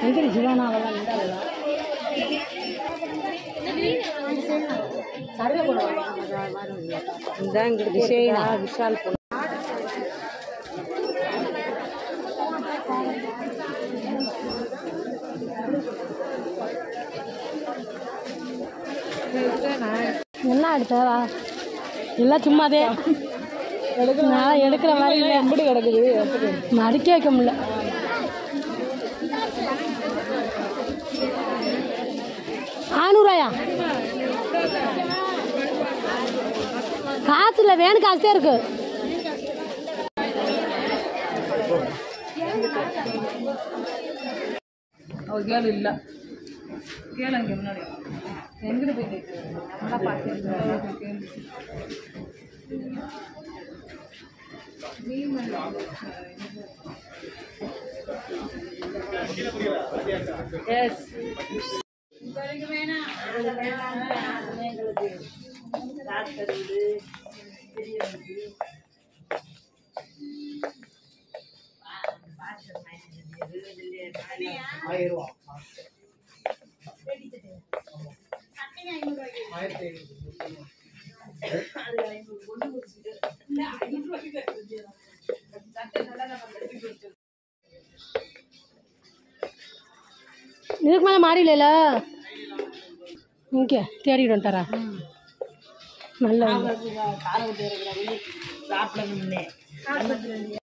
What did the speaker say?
எங்கே ஜிவானா அவெல்லாம் நின்றாளா சர்வே கூட இதான் இங்கிட்டு விஷயனா விஷால் பொண்ணு என்ன எடுத்தவா எல்லாம் சும்மாதே நான் எடுக்கிற மாதிரி இல்லை எப்படி கிடக்குது மடிக்க வைக்க முடியல ஆநூறுவாயா காசு இல்லை வேணும் காசு தான் இருக்கு அவ கேளு இல்ல கேளு அங்க முன்னாடி எங்கிட்டு போய் கேட்குறது நல்லா பார்த்து கேளு எஸ் இதுக்கு மேலே மாறியில இங்கே தேடிட்டு வந்துட்டாரா நல்ல காலை விட்டு இருக்கிற சாப்பிடணும்னே